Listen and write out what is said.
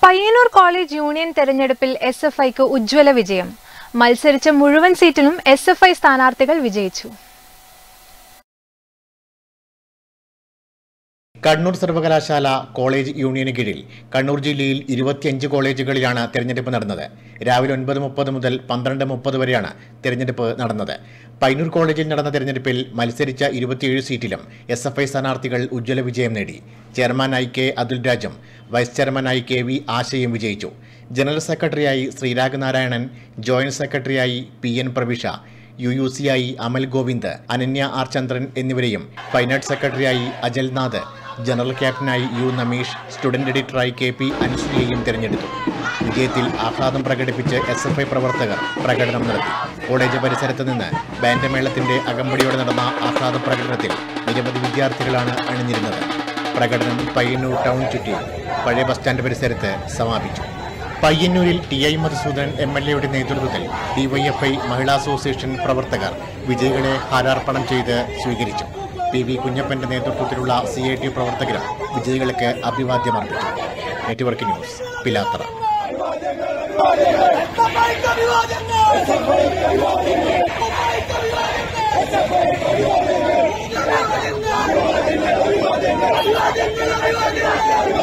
Payyanur college union തെരഞ്ഞെടുപ്പിൽ S F ഐക്ക് ഉജ്ജ്വല വിജയം മത്സരിച്ച മുഴുവൻ സീറ്റിലും എസ് എഫ് ഐ സ്ഥാനാർത്ഥികൾ വിജയിച്ചു കണ്ണൂർ സർവകലാശാല കോളേജ് യൂണിയന് കീഴിൽ കണ്ണൂർ ജില്ലയിൽ ഇരുപത്തിയഞ്ച് കോളേജുകളിലാണ് തെരഞ്ഞെടുപ്പ് നടന്നത് രാവിലെ ഒൻപത് മുപ്പത് മുതൽ പന്ത്രണ്ട് മുപ്പത് വരെയാണ് തെരഞ്ഞെടുപ്പ് നടന്നത് പൈനൂർ കോളേജിൽ നടന്ന തെരഞ്ഞെടുപ്പിൽ മത്സരിച്ച ഇരുപത്തിയേഴ് സീറ്റിലും എസ് എഫ് ഐ സ്ഥാനാർത്ഥികൾ ഉജ്ജ്വല വിജയം നേടി ചെയർമാനായി കെ അതുൽ രാജും വൈസ് ചെയർമാനായി കെ വി ആശയും വിജയിച്ചു ജനറൽ സെക്രട്ടറിയായി ശ്രീരാഗ് നാരായണൻ ജോയിന്റ് സെക്രട്ടറിയായി P N Pravisha U U സിയായി അമൽ ഗോവിന്ദ് അനന്യ ആർ ചന്ദ്രൻ എന്നിവരെയും ഫൈനാൻസ് സെക്രട്ടറിയായി അജൽനാഥ് ജനറൽ ക്യാപ്റ്റനായി യു നമീഷ് സ്റ്റുഡന്റ് എഡിറ്ററായി കെ പി അനുശ്രീയെയും തിരഞ്ഞെടുത്തു വിജയത്തിൽ ആഹ്ലാദം പ്രകടിപ്പിച്ച് എസ് എഫ് ഐ പ്രവർത്തകർ പ്രകടനം നടത്തി കോളേജ് പരിസരത്ത് നിന്ന് ബാൻഡ് മേളത്തിന്റെ അകമ്പടിയോടെ നടന്ന ആഹ്ലാദ പ്രകടനത്തിൽ നിരവധി വിദ്യാർത്ഥികളാണ് അണിഞ്ഞിരുന്നത് പ്രകടനം പയ്യന്നൂർ ടൗൺ ചുറ്റി പഴയ ബസ് സ്റ്റാൻഡ് പരിസരത്ത് സമാപിച്ചു പയ്യന്നൂരിൽ T I Madhusudanan M L എയുടെ നേതൃത്വത്തിൽ ഡിവൈഎഫ്ഐ മഹിളാ അസോസിയേഷൻ പ്രവർത്തകർ വിജയികളെ ഹാരാർപ്പണം ചെയ്ത് സ്വീകരിച്ചു പി വി കുഞ്ഞപ്പന്റെ നേതൃത്വത്തിലുള്ള സി ഐ ടി പ്രവർത്തകരും വിജയികൾക്ക് അഭിവാദ്യം അർപ്പിച്ചു നെറ്റ്വർക്ക് ന്യൂസ് പിലാത്തറ അഭിവാദ്യങ്ങൾ